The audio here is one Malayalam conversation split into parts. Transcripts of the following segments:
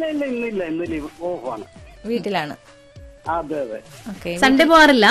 ഇല്ല ഇന്നില്ല ഇന്ന് ലീവ് ഓഫാണ് വീട്ടിലാണ് അതെ അതെ ഓക്കെ സൺഡേ പോവാറില്ല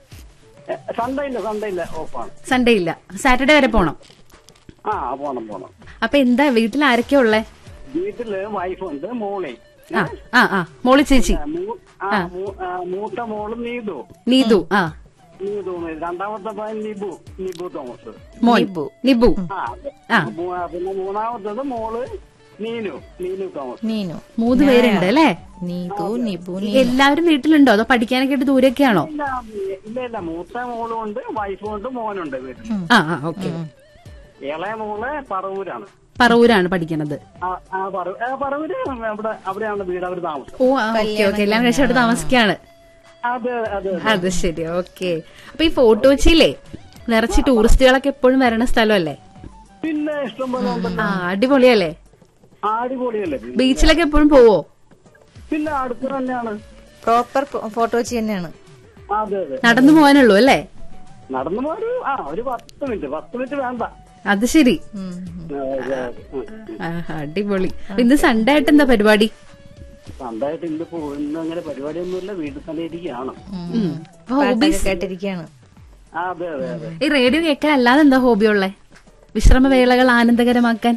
എ, സൺഡേ ഇല്ല സൺഡേ ഇല്ല ഓഫാണ് സൺഡേ ഇല്ല സാറ്റർഡേ വരെ പോണം ആ പോണം പോണം അപ്പൊ എന്താ വീട്ടിൽ ആരൊക്കെയാ ഉള്ളേ വീട്ടില് വൈഫുണ്ട് മോളെ ആ ആ ആ മോളി ചേച്ചി ആ, മൂ- ആ, മൂ- ആ, മൂത്ത മോള് നീതു നീതു ആ നീതു രണ്ടാമത്തെ പയ്യൻ നിബു നിബു തോമസ് മോൻ നിബു ആ ആ. മൂ- ആ, പിന്നെ മൂന്നാമത്തത് മോള് നീനു നീനു തോമസ് നീനു മൂന്ന് പേരുണ്ട് അല്ലേ നീതു നിബു നീ എല്ലാവരും വീട്ടിലുണ്ടോ അതോ പഠിക്കാനൊക്കെ ആയിട്ട് ദൂരെയൊക്കെയാണോ ഇല്ല ഇല്ല ഇല്ല മൂത്ത മോളും ഉണ്ട് വൈഫും ഉണ്ട് മോനുണ്ട് വീട്ടിൽ ആ ആ ഓക്കെ ഇളയ മോള് പറവൂരാണ് പറവൂരാണ് പഠിക്കണത് ആ ആ, പറ- ആ, പറവൂര് അവിടെ അവിടെയാണ് വീട് അവർ താമസം ഓ ഓക്കെ ഓക്കെ എല്ലാം കഴിച്ച് അവിടെ താമസിക്കാണ് അതെ അതെ അത് ശരി ഓക്കെ അപ്പൊ ഈ ഫോർട്ട് കൊച്ചിയിലെ നിറച്ച് ടൂറിസ്റ്റുകളൊക്കെ എപ്പോഴും വരണ സ്ഥലമല്ലേ പിന്നെ ഇഷ്ടം പോലെ ഉണ്ടല്ലോ ആ അടിപൊളിയല്ലേ അടിപൊളിയല്ലേ പിന്നെ? ബീച്ചിലൊക്കെ എപ്പോഴും പോവോ പിന്നെ അടുത്ത് തന്നെയാണ് പ്രോപ്പർ ഫോട്ടോ വെച്ച് തന്നെയാണ് അതെ അതെ നടന്നു പോകാനുള്ളൂ അല്ലേ നടന്നു പോയൊരു ആ ഒരു പത്ത് മിനിറ്റ് പത്ത് മിനിറ്റ് വേണ്ട അത് ശരി ഉം. അതെ, അതെ. ഉം. ആഹാ, അടിപൊളി ഇന്ന് സൺഡേ ആയിട്ട് എന്താ പരിപാടി സ്വന്തമായിട്ട് ഇന്ന് പോകുന്ന അങ്ങനെ പരിപാടിയൊന്നുമില്ല വീട്ടിൽ തന്നെ ഇരിക്കുകയാണ് ഉം. പാട്ടൊക്കെ കേട്ടിരിക്കുകയാണ് ആ, അതെ അതെ അതെ ഈ റേഡിയോ കേൾക്കാൻ അല്ലാതെ എന്താ ഹോബി ഉള്ളേ വിശ്രമവേളകൾ ആനന്ദകരമാക്കാൻ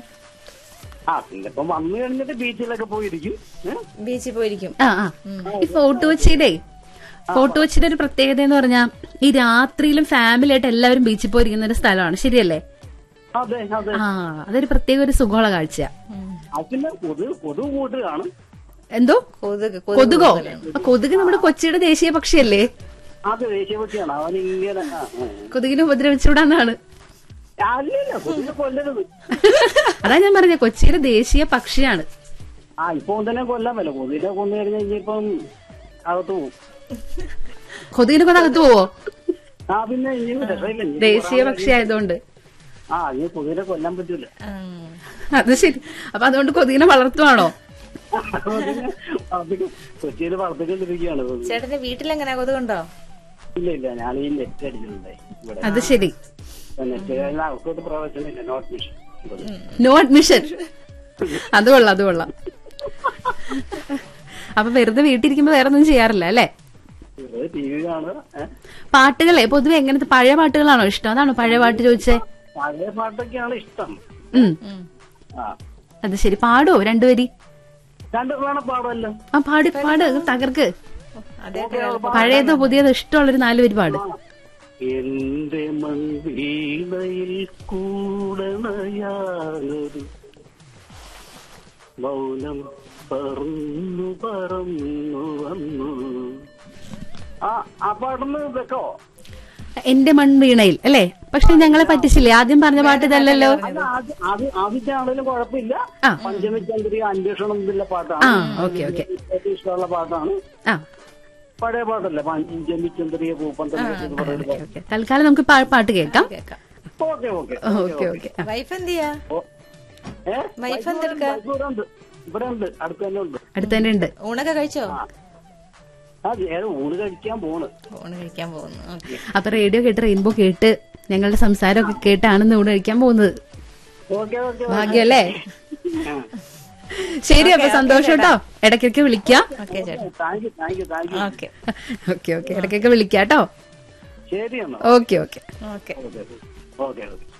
ആ പിന്നെ ഇപ്പം വന്നു കഴിഞ്ഞിട്ട് ബീച്ചിലൊക്കെ പോയിരിക്കും ഏ? ബീച്ചിൽ പോയിരിക്കും ആ ആ ഈ ഫോർട്ട് കൊച്ചിയുടെ ഫോർട്ട് കൊച്ചിയുടെ ഒരു പ്രത്യേകത എന്ന് പറഞ്ഞാൽ ഈ രാത്രിയിലും ഫാമിലി ആയിട്ട് എല്ലാവരും ബീച്ചിൽ പോയിരിക്കുന്ന ഒരു സ്ഥലമാണ് ശരിയല്ലേ അതെ അതെ ആ അതൊരു പ്രത്യേക ഒരു സുഖമുള്ള കാഴ്ചയാ അത് പിന്നെ കൊതു കൊതു കൂട്ട് കാണും എന്തോ കൊതുക് കൊതുകോ ആ, കൊതുക് നമ്മുടെ കൊച്ചിയുടെ ദേശീയ പക്ഷിയല്ലേ അത് ദേശീയപക്ഷിയാണ് അവൻ ഇങ്ങനെ ആ, ആ. കൊതുകിനെ ഉപദ്രവിച്ചുവിടാന്നാണ് അല്ലല്ല കൊതുകിനെ കൊല്ലരുത് അതാ ഞാൻ പറഞ്ഞ കൊച്ചിയുടെ ദേശീയ പക്ഷിയാണ് ആ ഇപ്പൊ തന്നെ കൊല്ലാൻ പറ്റില്ല കൊതുകിനെ കൊന്നു കഴിഞ്ഞാൽ ഇനിയിപ്പം അകത്ത് പോകും കൊതുകിനെ കൊണ്ട് അകത്ത് പോവോ ആ പിന്നെ ഇനി രസമില്ല ഇനി ദേശീയ പക്ഷി ആയതുകൊണ്ട് ആ ഇനി കൊതുകിനെ കൊല്ലാൻ പറ്റൂല ഉം. അത് ശരി അപ്പൊ അതുകൊണ്ട് കൊതുകിനെ വളർത്തുവാണോ കൊതുകിനെ വളർത്തി- കൊച്ചിയിൽ വളർത്തിക്കൊണ്ടിരിക്കുകയാണ് കൊതുക്. ചേട്ടന്റെ വീട്ടിലെങ്ങനെയാ കൊതുകുണ്ടോ ഇല്ല ഇല്ല ഞാൻ ഈ നെറ്റ് അടിച്ചിട്ടുണ്ടായി ഇവിടെ അത് ശരി നെറ്റ് കഴിഞ്ഞാൽ അവർക്ക് പ്രവേശനമില്ല നോട്ട് മിഷൻ നോ അഡ്മിഷൻ അത് കൊള്ളാം അത് കൊള്ളാം അപ്പൊ വെറുതെ വീട്ടിലിരിക്കുമ്പോ വേറെ ഒന്നും ചെയ്യാറില്ല അല്ലേ ടി വി കാണുക ഏ? പാട്ടുകളെ പൊതുവെ എങ്ങനത്തെ പഴയ പാട്ടുകളാണോ ഇഷ്ടം അതാണോ പഴയ പാട്ട് ചോദിച്ചേ പഴയ പാട്ടൊക്കെയാണ് ഇഷ്ടം ഉം ഉം. ആ അത് ശരി പാടുവോ രണ്ടുപേരി രണ്ടു വേണം പാടുമല്ലോ ആ പാടി പാട് തകർക്ക് അതെ പഴയതോ പുതിയതോ ഇഷ്ടമുള്ളൊരു നാലുപേര് പാട് എന്റെ മൺവീണയിൽ കൂടണയാനൊരു മൗനം പറന്നു പറന്നു വന്നു ആ ആ പാടുന്ന വെക്കോ എന്റെ മൺവീണയിൽ അല്ലേ പക്ഷെ ഞങ്ങളെ പറ്റിച്ചില്ലേ ആദ്യം പറഞ്ഞ പാട്ട് ഇതല്ലല്ലോ അല്ല ആദ്യ- ആദ്യ- ആദ്യത്തെ ആണെങ്കിലും കുഴപ്പമില്ല ആ. പഞ്ചമിച്ചന്ദ്രിക അന്വേഷണം എന്നുള്ള ആ പാട്ടാണ് ഓക്കെ ഓക്കെ ഏറ്റവും ഇഷ്ടമുള്ള പാട്ടാണ് ആ പഴയ പാട്ടല്ലേ പഞ്ചമിച്ചന്ദ്രിക പൂപ്പന്തം ഓക്കെ ഓക്കെ തൽക്കാലം നമുക്ക് പാ- പാട്ട് കേൾക്കാം കേക്കാം ഓക്കെ ഓക്കെ ഓക്കെ ഓക്കെ ആ. വൈഫ് എന്ത് ചെയ്യാ ഏ വൈഫ് എന്തെടുക്ക ഇവിടെ ഉണ്ട് ഇവിടെ ഉണ്ട് അടുത്ത് തന്നെ ഉണ്ട് അടുത്ത് തന്നെ ഉണ്ട് ഊണൊക്കെ കഴിച്ചോ ആ ഏത് ഊണ് കഴിക്കാൻ പോണ് ഊണ് കഴിക്കാൻ പോകുന്നു ഓക്കെ അപ്പൊ റേഡിയോ കേട്ട് റെയിൻബോ കേട്ട് ഞങ്ങളുടെ സംസാരമൊക്കെ കേട്ടാണ് ഇന്ന് ഊണ് കഴിക്കാൻ പോകുന്നത് ഓക്കെ ഓക്കെ ഭാഗ്യല്ലേ ശരി അപ്പൊ സന്തോഷം കേട്ടോ ഇടയ്ക്കൊക്കെ വിളിക്കാം ഓക്കെ ചേട്ടാ thank you thank you thank you okay okay okay ഇടയ്ക്കൊക്കെ വിളിക്കാം കേട്ടോ ശരി എന്നാ okay okay okay okay okay okay